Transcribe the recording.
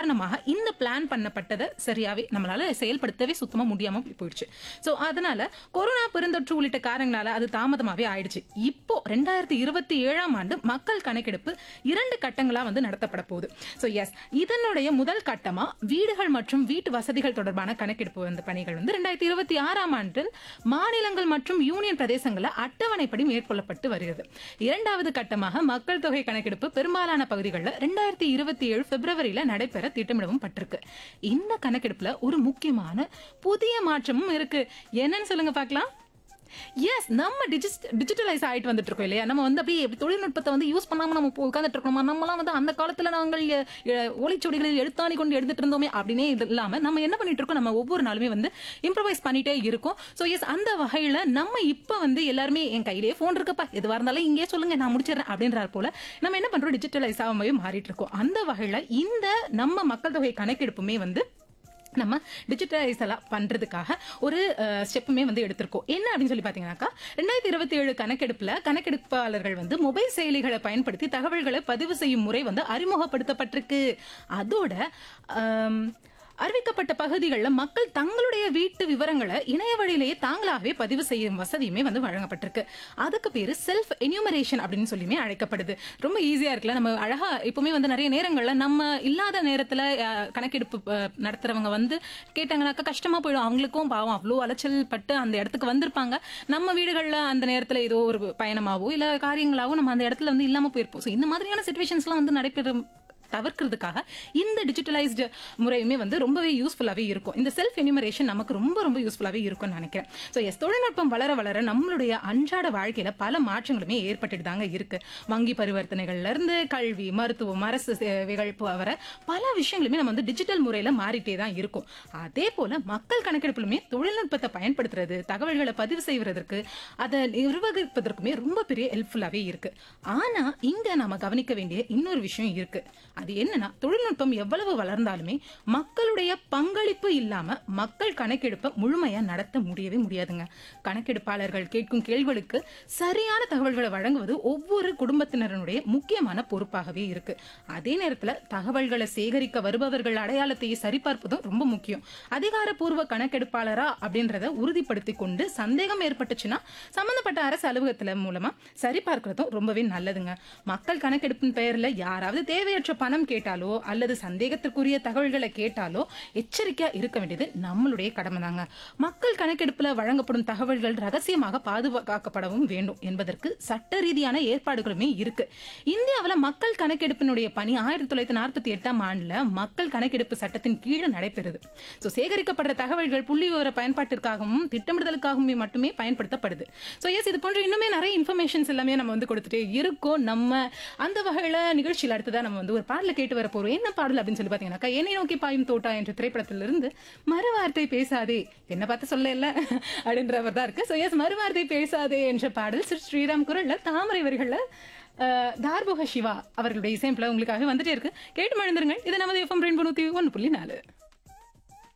காரணமாக இந்த பிளான் பண்ணப்பட்டதை சரியாவே நம்மளால செயல்படுத்தவே சுத்தமா முடியாம போயிடுச்சு சோ அதனால கொரோனா பெருந்தொற்று உள்ளிட்ட காரணங்களால அது தாமதமாவே ஆயிடுச்சு இப்போ ரெண்டாயிரத்தி இருபத்தி ஏழாம் ஆண்டு மக்கள் கணக்கெடுப்பு இரண்டு கட்டங்களா வந்து நடத்தப்பட போகுது சோ எஸ் இதனுடைய முதல் கட்டமா வீடுகள் மற்றும் வீட்டு வசதிகள் தொடர்பான கணக்கெடுப்பு வந்து பணிகள் வந்து ரெண்டாயிரத்தி இருபத்தி ஆறாம் ஆண்டில் மாநிலங்கள் மற்றும் யூனியன் பிரதேசங்களில் அட்டவணைப்படி மேற்கொள்ளப்பட்டு வருகிறது இரண்டாவது கட்டமாக மக்கள் தொகை கணக்கெடுப்பு பெரும்பாலான பகுதிகளில் ரெண்டாயிரத்தி இருபத்தி ஏழு பிப்ரவரியில நடைபெற திட்டமிடவும் பட்டிருக்கு இந்த கணக்கெடுப்புல ஒரு முக்கியமான புதிய மாற்றமும் இருக்கு என்னன்னு சொல்லுங்க பார்க்கலாம் எஸ் நம்ம டிஜிட்டலைஸ் ஆயிட்டு வந்துட்டு இருக்கோம் இல்லையா நம்ம வந்து அப்படியே எப்படி தொழில்நுட்பத்தை வந்து யூஸ் பண்ணாம நம்ம உட்காந்துட்டு இருக்கோமா நம்மலாம் வந்து அந்த காலத்துல நாங்கள் எ- எ- ஓலைச்சுவடிகளில் எழுத்தாணி கொண்டு எழுதிட்டு இருந்தோமே அப்படின்னே இது இல்லாம நம்ம என்ன பண்ணிட்டு இருக்கோம் நம்ம ஒவ்வொரு நாளுமே வந்து இம்ப்ரவைஸ் பண்ணிட்டே இருக்கோம் ஸோ எஸ் அந்த வகையில நம்ம இப்ப வந்து எல்லாருமே என் கையிலேயே ஃபோன் இருக்குப்பா எதுவா இருந்தாலும் இங்கே சொல்லுங்க நான் முடிச்சிடுறேன் அப்படின்றார் போல நம்ம என்ன பண்றோம் டிஜிட்டலைஸ் ஆகாமவே மாறிட்டு இருக்கோம் அந்த வகையில இந்த நம்ம மக்கள் தொகை கணக்கெடுப்புமே வந்து நம்ம டிஜிட்டலைஸ் எல்லாம் பண்றதுக்காக ஒரு ஸ்டெப்புமே வந்து எடுத்திருக்கோம் என்ன அப்படின்னு சொல்லி பாத்தீங்கன்னாக்கா ரெண்டாயிரத்தி இருபத்தி ஏழு கணக்கெடுப்புல கணக்கெடுப்பாளர்கள் வந்து மொபைல் செயலிகளை பயன்படுத்தி தகவல்களை பதிவு செய்யும் முறை வந்து அறிமுகப்படுத்தப்பட்டிருக்கு அதோட ஆம், அறிவிக்கப்பட்ட பகுதிகளில் மக்கள் தங்களுடைய வீட்டு விவரங்களை இணைய வழியிலேயே தாங்களாகவே பதிவு செய்யும் வசதியுமே வந்து வழங்கப்பட்டிருக்கு அதுக்கு பேரு செல்ஃப் என்யூமரேஷன் அப்படின்னு சொல்லியுமே அழைக்கப்படுது ரொம்ப ஈஸியா இருக்குல்ல நம்ம அழகா இப்பவுமே வந்து நிறைய நேரங்கள்ல நம்ம இல்லாத நேரத்துல அஹ், கணக்கெடுப்பு அஹ், நடத்துறவங்க வந்து கேட்டாங்கன்னாக்கா கஷ்டமா போயிடும் அவங்களுக்கும் பாவம் அவ்வளோ அலைச்சல் பட்டு அந்த இடத்துக்கு வந்திருப்பாங்க நம்ம வீடுகள்ல அந்த நேரத்துல ஏதோ ஒரு பயணமாவோ இல்ல காரியங்களாவோ நம்ம அந்த இடத்துல வந்து இல்லாம போயிருப்போம் ஸோ இந்த மாதிரியான சுச்சுவேஷன்ஸ்லாம் வந்து நடைபெறும் தவிர்க்கிறதுக்காக இந்த டிஜிட்டலைஸ்டு முறையுமே வந்து ரொம்பவே யூஸ்ஃபுல்லாவே இருக்கும் இந்த செல்ஃப் எனிமரேஷன் நமக்கு ரொம்ப ரொம்ப யூஸ்ஃபுல்லாவே இருக்கும்னு நினைக்கிறேன் ஸோ எஸ் தொழில்நுட்பம் வளர வளர நம்மளுடைய அன்றாட வாழ்க்கையில பல மாற்றங்களுமே ஏற்பட்டுட்டு தாங்க இருக்கு வங்கி பரிவர்த்தனைகள்ல இருந்து கல்வி மருத்துவம் அரசு சேவைகள் வர பல விஷயங்களுமே நம்ம வந்து டிஜிட்டல் முறையில மாறிட்டே தான் இருக்கும் அதே போல மக்கள் கணக்கெடுப்பிலுமே தொழில்நுட்பத்தை பயன்படுத்துறது தகவல்களை பதிவு செய்வதற்கு அதை நிர்வகிப்பதற்குமே ரொம்ப பெரிய ஹெல்ப்ஃபுல்லாவே இருக்கு ஆனா இங்க நாம கவனிக்க வேண்டிய இன்னொரு விஷயம் இருக்கு அது என்னன்னா தொழில்நுட்பம் எவ்வளவு வளர்ந்தாலுமே மக்களுடைய பங்களிப்பு இல்லாம மக்கள் கணக்கெடுப்பை முழுமையா நடத்த முடியவே முடியாதுங்க கணக்கெடுப்பாளர்கள் கேட்கும் கேள்விகளுக்கு சரியான தகவல்களை வழங்குவது ஒவ்வொரு குடும்பத்தினருடைய முக்கியமான பொறுப்பாகவே இருக்கு அதே நேரத்துல தகவல்களை சேகரிக்க வருபவர்கள் அடையாளத்தை சரிபார்ப்பதும் ரொம்ப முக்கியம் அதிகாரப்பூர்வ கணக்கெடுப்பாளரா அப்படின்றத உறுதிப்படுத்தி கொண்டு சந்தேகம் ஏற்பட்டுச்சுன்னா சம்பந்தப்பட்ட அரசு அலுவலகத்துல மூலமா சரிபார்க்கிறதும் ரொம்பவே நல்லதுங்க மக்கள் கணக்கெடுப்பின் பெயர்ல யாராவது தேவையற்ற பணம் கேட்டாலோ அல்லது சந்தேகத்திற்குரிய தகவல்களை கேட்டாலோ எச்சரிக்கையா இருக்க வேண்டியது நம்மளுடைய கடமை தாங்க மக்கள் கணக்கெடுப்புல வழங்கப்படும் தகவல்கள் ரகசியமாக பாதுகாக்கப்படவும் வேண்டும் என்பதற்கு சட்ட ரீதியான ஏற்பாடுகளுமே இருக்கு இந்தியாவுல மக்கள் கணக்கெடுப்பினுடைய பணி ஆயிரத்தி தொள்ளாயிரத்தி நாற்பத்தி எட்டாம் ஆண்டுல மக்கள் கணக்கெடுப்பு சட்டத்தின் கீழே நடைபெறுது சோ சேகரிக்கப்படுற தகவல்கள் புள்ளி விவர பயன்பாட்டிற்காகவும் திட்டமிடுதலுக்காகவும் மட்டுமே பயன்படுத்தப்படுது சோ எஸ் இது போன்ற இன்னுமே நிறைய இன்ஃபர்மேஷன்ஸ் எல்லாமே நம்ம வந்து கொடுத்துட்டே இருக்கோம் நம்ம அந்த வகையில நிகழ்ச்சியில் அடுத்ததா நம்ம வந்து ஒரு பாடல கேட்டு வர போறோம் என்ன பாடல் அப்படின்னு சொல்லி பாத்தீங்கன்னாக்கா என்னை நோக்கி பாயும் தோட்டா என்ற திரைப்படத்திலிருந்து மறுவார்த்தை பேசாதே என்ன பார்த்து சொல்ல இல்ல அப்படின்றவர் தான் இருக்கு சோ எஸ் மறுவார்த்தை பேசாதே என்ற பாடல் ஸ்ரீ ஸ்ரீராம் குரல்ல தாமரை வரிகள்ல அஹ், தார்புக சிவா அவர்களுடைய இசையம்பில் உங்களுக்காக வந்துட்டே இருக்கு கேட்டு மழுந்துருங்க இது நமது எஃப்எம் ரெண்டு ஒன்று புள்ளி நாலு